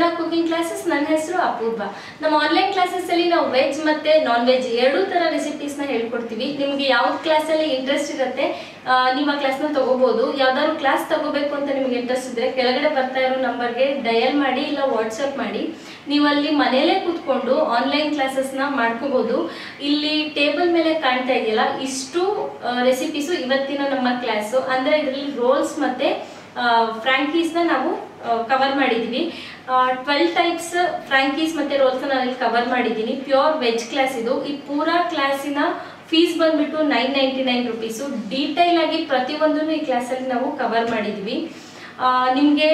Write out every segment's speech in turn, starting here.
ವಂದನಾ cooking classes ನನ್ನ ಹೆಸರು ಅಪೂರ್ವ ನಮ್ಮ ಆನ್ಲೈನ್ ಕ್ಲಾಸಸ್ ಅಲ್ಲಿ ನಾವು ವೆಜ್ ಮತ್ತೆ ನಾನ್ ವೆಜ್ ಎರಡೂ ತರ ರೆಸಿಪೀಸ್ ನ ಹೇಳ್ಕೊಡ್ತೀವಿ ನಿಮಗೆ ಯಾವ್ದು ಕ್ಲಾಸ್ ಅಲ್ಲಿ ಇಂಟ್ರೆಸ್ಟ್ ಇರುತ್ತೆ ಆ, ನೀವು ಆ ಕ್ಲಾಸ್ ನ ತಗೋಬಹುದು ಯಾವ್ದಾದ್ರು ಕ್ಲಾಸ್ ತಗೋಬೇಕು ಅಂತ ನಿಮ್ಗೆ ಇಂಟ್ರೆಸ್ಟ್ ಇದ್ರೆ ಕೆಳಗಡೆ ಬರ್ತಾ ಇರೋ ನಂಬರ್ಗೆ ಡಯಲ್ ಮಾಡಿ ಇಲ್ಲ ವಾಟ್ಸಪ್ ಮಾಡಿ ನೀವು ಅಲ್ಲಿ ಮನೇಲೆ ಕೂತ್ಕೊಂಡು ಆನ್ಲೈನ್ ಕ್ಲಾಸಸ್ ನ ಮಾಡ್ಕೋಬಹುದು ಇಲ್ಲಿ ಟೇಬಲ್ ಮೇಲೆ ಕಾಣ್ತಾ ಇದೆಯಲ್ಲ ಇಷ್ಟು ರೆಸಿಪೀಸು ಇವತ್ತಿನ ನಮ್ಮ ಕ್ಲಾಸು ಅಂದ್ರೆ ಇದರಲ್ಲಿ ರೋಲ್ಸ್ ಮತ್ತೆ ಫ್ರಾಂಕೀಸ್ ನ ನಾವು ಕವರ್ ಮಾಡಿದೀವಿ ಟ್ವೆಲ್ ಟೈಪ್ಸ್ ಫ್ರಾಂಕೀಸ್ ಮತ್ತೆ ರೋಲ್ಸ್ ನಾನು ಇಲ್ಲಿ ಕವರ್ ಮಾಡಿದ್ದೀನಿ ಪ್ಯೂರ್ ವೆಜ್ ಕ್ಲಾಸ್ ಇದು ಈ ಪೂರಾ ಕ್ಲಾಸಿನ ಫೀಸ್ ಬಂದ್ಬಿಟ್ಟು nine ninety nine rupees detail ಆಗಿ ಪ್ರತಿಯೊಂದನ್ನು ಈ ಕ್ಲಾಸಲ್ಲಿ ನಾವು ಕವರ್ ಮಾಡಿದ್ವಿ ನಿಮಗೆ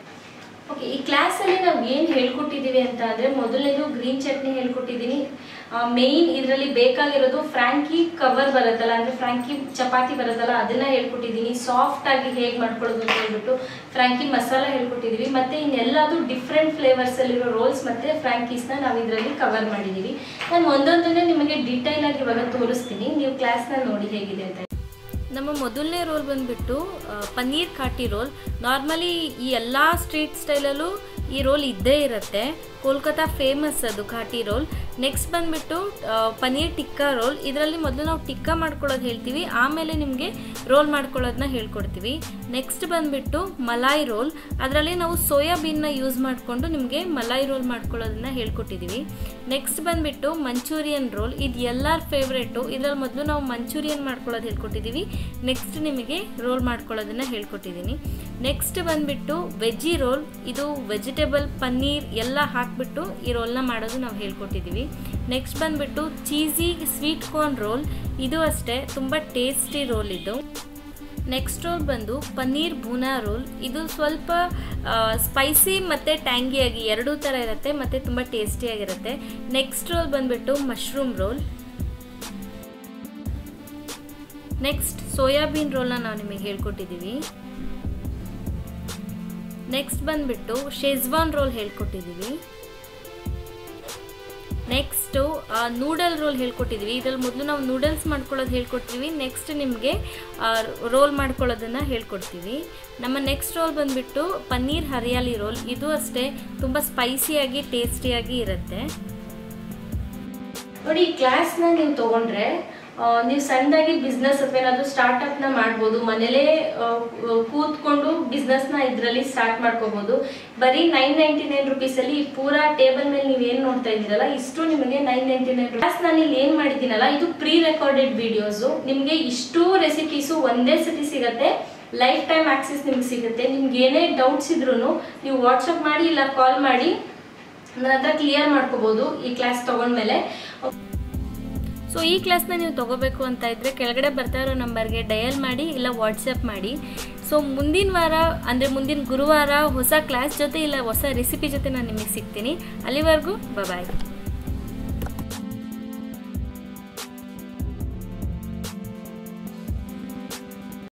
ಓಕೆ ಈ ಕ್ಲಾಸಲ್ಲಿ ನಾವು ಏನು ಹೇಳ್ಕೊಟ್ಟಿದ್ದೀವಿ ಅಂತ ಅಂದರೆ ಮೊದಲನೇದು ಗ್ರೀನ್ ಚಟ್ನಿ ಹೇಳ್ಕೊಟ್ಟಿದ್ದೀನಿ ಮೇಯ್ನ್ ಇದರಲ್ಲಿ ಬೇಕಾಗಿರೋದು ಫ್ರಾಂಕಿ ಕವರ್ ಬರುತ್ತಲ್ಲ ಅಂದರೆ ಫ್ರಾಂಕಿ ಚಪಾತಿ ಬರುತ್ತಲ್ಲ ಅದನ್ನ ಹೇಳ್ಕೊಟ್ಟಿದ್ದೀನಿ ಸಾಫ್ಟ್ ಆಗಿ ಹೇಗೆ ಮಾಡ್ಕೊಳ್ಳೋದು ಅಂತ ಹೇಳ್ಬಿಟ್ಟು ಫ್ರಾಂಕಿ ಮಸಾಲ ಹೇಳ್ಕೊಟ್ಟಿದ್ದೀವಿ ಮತ್ತೆ ಇನ್ನೆಲ್ಲದು ಡಿಫ್ರೆಂಟ್ ಫ್ಲೇವರ್ಸ್ ಅಲ್ಲಿರೋ ರೋಲ್ಸ್ ಮತ್ತೆ ಫ್ರಾಂಕೀಸ್ನ ನಾವು ಇದರಲ್ಲಿ ಕವರ್ ಮಾಡಿದ್ದೀವಿ ನಾನು ಒಂದೊಂದನ್ನೇ ನಿಮಗೆ ಡೀಟೈಲ್ ಆಗಿ ಇವಾಗ ತೋರಿಸ್ತೀನಿ ನೀವು ಕ್ಲಾಸ್ನ ನೋಡಿ ಹೇಗಿದೆ ಅಂತ ನಮ್ಮ ಮೊದಲನೇ ರೋಲ್ ಬಂದ್ಬಿಟ್ಟು ಆ, ಪನ್ನೀರ್ ಕಾಟಿ ರೋಲ್ ನಾರ್ಮಲಿ ಈ ಎಲ್ಲ ಸ್ಟ್ರೀಟ್ ಸ್ಟೈಲಲ್ಲೂ ಈ ರೋಲ್ ಇದ್ದೇ ಇರುತ್ತೆ ಕೋಲ್ಕತ್ತಾ ಫೇಮಸ್ ಅದು ಘಾಟಿ ರೋಲ್ ನೆಕ್ಸ್ಟ್ ಬಂದ್ಬಿಟ್ಟು ಆ, ಪನ್ನೀರ್ ಟಿಕ್ಕಾ ರೋಲ್ ಇದರಲ್ಲಿ ಮೊದಲು ನಾವು ಟಿಕ್ಕಾ ಮಾಡ್ಕೊಳ್ಳೋದು ಹೇಳ್ತೀವಿ ಆಮೇಲೆ ನಿಮಗೆ ರೋಲ್ ಮಾಡ್ಕೊಳ್ಳೋದನ್ನ ಹೇಳ್ಕೊಡ್ತೀವಿ ನೆಕ್ಸ್ಟ್ ಬಂದ್ಬಿಟ್ಟು ಮಲಾಯ್ ರೋಲ್ ಅದರಲ್ಲಿ ನಾವು ಸೋಯಾಬೀನ್ನ ಯೂಸ್ ಮಾಡಿಕೊಂಡು ನಿಮಗೆ ಮಲಾಯ್ ರೋಲ್ ಮಾಡ್ಕೊಳ್ಳೋದನ್ನ ಹೇಳ್ಕೊಟ್ಟಿದ್ದೀವಿ ನೆಕ್ಸ್ಟ್ ಬಂದ್ಬಿಟ್ಟು ಮಂಚೂರಿಯನ್ ರೋಲ್ ಇದು ಎಲ್ಲರ ಫೇವ್ರೇಟು ಇದರಲ್ಲಿ ಮೊದಲು ನಾವು ಮಂಚೂರಿಯನ್ ಮಾಡ್ಕೊಳ್ಳೋದು ಹೇಳ್ಕೊಟ್ಟಿದ್ದೀವಿ ನೆಕ್ಸ್ಟ್ ನಿಮಗೆ ರೋಲ್ ಮಾಡ್ಕೊಳ್ಳೋದನ್ನ ಹೇಳ್ಕೊಟ್ಟಿದ್ದೀನಿ ನೆಕ್ಸ್ಟ್ ಬಂದ್ಬಿಟ್ಟು ವೆಜ್ಜಿ ರೋಲ್ ಇದು ವೆಜಿಟೇಬಲ್ ಪನ್ನೀರ್ ಎಲ್ಲ ಹಾಕ್ಬಿಟ್ಟು ಈ ರೋಲ್ನ ಮಾಡೋದು ನಾವು ಹೇಳ್ಕೊಟ್ಟಿದ್ದೀವಿ ನೆಕ್ಸ್ಟ್ ಬಂದ್ಬಿಟ್ಟು ಚೀಸಿ ಸ್ವೀಟ್ ಕಾರ್ನ್ ರೋಲ್ ಇದು ಅಷ್ಟೇ ತುಂಬ ಟೇಸ್ಟಿ ರೋಲ್ ಇದು ನೆಕ್ಸ್ಟ್ ರೋಲ್ ಬಂದು ಪನ್ನೀರ್ ಬೂನಾ ರೋಲ್ ಇದು ಸ್ವಲ್ಪ ಸ್ಪೈಸಿ ಮತ್ತು ಟ್ಯಾಂಗಿಯಾಗಿ ಎರಡೂ ಥರ ಇರುತ್ತೆ ಮತ್ತು ತುಂಬ ಟೇಸ್ಟಿಯಾಗಿರುತ್ತೆ ನೆಕ್ಸ್ಟ್ ರೋಲ್ ಬಂದ್ಬಿಟ್ಟು ಮಶ್ರೂಮ್ ರೋಲ್ ನೆಕ್ಸ್ಟ್ ಸೋಯಾಬೀನ್ ರೋಲ್ನ ನಾವು ನಿಮಗೆ ಹೇಳ್ಕೊಟ್ಟಿದ್ದೀವಿ ನೆಕ್ಸ್ಟ್ ಬಂದ್ಬಿಟ್ಟು ಶೇಜ್ವಾನ್ ರೋಲ್ ಹೇಳ್ಕೊಟ್ಟಿದ್ದೀವಿ ನೆಕ್ಸ್ಟು ನೂಡಲ್ ರೋಲ್ ಹೇಳ್ಕೊಟ್ಟಿದ್ವಿ ಇದರಲ್ಲಿ ಮೊದಲು ನಾವು ನೂಡಲ್ಸ್ ಮಾಡ್ಕೊಳ್ಳೋದು ಹೇಳ್ಕೊಡ್ತೀವಿ ನೆಕ್ಸ್ಟ್ ನಿಮಗೆ ರೋಲ್ ಮಾಡ್ಕೊಳ್ಳೋದನ್ನು ಹೇಳ್ಕೊಡ್ತೀವಿ ನಮ್ಮ ನೆಕ್ಸ್ಟ್ ರೋಲ್ ಬಂದುಬಿಟ್ಟು ಪನ್ನೀರ್ ಹರಿಯಾಲಿ ರೋಲ್ ಇದು ಅಷ್ಟೇ ತುಂಬ ಸ್ಪೈಸಿಯಾಗಿ ಟೇಸ್ಟಿಯಾಗಿ ಇರುತ್ತೆ ನೋಡಿ ಈ ಕ್ಲಾಸ್ನ ನೀವು ತಗೊಂಡ್ರೆ ಆ, ನೀವು ಸಣ್ಣದಾಗಿ ಬಿಸ್ನೆಸ್ ಅಥವಾ ಏನಾದರೂ ಸ್ಟಾರ್ಟಪ್ನ ಮಾಡ್ಬೋದು ಮನೇಲೇ ಆ, ಕೂತ್ಕೊಂಡು ಬಿಸ್ನೆಸ್ನ ಇದರಲ್ಲಿ ಸ್ಟಾರ್ಟ್ ಮಾಡ್ಕೋಬೋದು ಬರೀ ನೈನ್ ನೈಂಟಿ ನೈನ್ ರುಪೀಸಲ್ಲಿ ಈ ಪೂರಾ ಟೇಬಲ್ ಮೇಲೆ ನೀವು ಏನು ನೋಡ್ತಾ ಇದ್ದೀರಲ್ಲ ಇಷ್ಟು ನಿಮಗೆ ನೈನ್ ನೈಂಟಿ ನೈನ್ ಕ್ಲಾಸ್ ನಾನು ಇಲ್ಲಿ ಏನು ಮಾಡಿದ್ದೀನಲ್ಲ ಇದು ಪ್ರೀ ರೆಕಾರ್ಡೆಡ್ ವಿಡಿಯೋಸು ನಿಮಗೆ ಇಷ್ಟು ರೆಸಿಪೀಸು ಒಂದೇ ಸತಿ ಸಿಗತ್ತೆ ಲೈಫ್ ಟೈಮ್ ಆಕ್ಸೆಸ್ ನಿಮ್ಗೆ ಸಿಗುತ್ತೆ ನಿಮ್ಗೆ ಏನೇ ಡೌಟ್ಸ್ ಇದ್ರೂ ನೀವು ವಾಟ್ಸಪ್ ಮಾಡಿ ಇಲ್ಲ ಕಾಲ್ ಮಾಡಿ ನನ್ನ ಹತ್ರ ಕ್ಲಿಯರ್ ಮಾಡ್ಕೋಬೋದು ಈ ಕ್ಲಾಸ್ ತಗೊಂಡ್ಮೇಲೆ ಸೊ ಈ ಕ್ಲಾಸ್ನ ನೀವು ತಗೋಬೇಕು ಅಂತ ಇದ್ದರೆ ಕೆಳಗಡೆ ಬರ್ತಾ ಇರೋ ನಂಬರ್ಗೆ ಡಯಲ್ ಮಾಡಿ ಇಲ್ಲ ವಾಟ್ಸಪ್ ಮಾಡಿ ಸೊ ಮುಂದಿನ ವಾರ ಅಂದರೆ ಮುಂದಿನ ಗುರುವಾರ ಹೊಸ ಕ್ಲಾಸ್ ಜೊತೆ ಇಲ್ಲ ಹೊಸ ರೆಸಿಪಿ ಜೊತೆ ನಾನು ನಿಮಗೆ ಸಿಗ್ತೀನಿ ಅಲ್ಲಿವರೆಗೂ ಬಾಯ್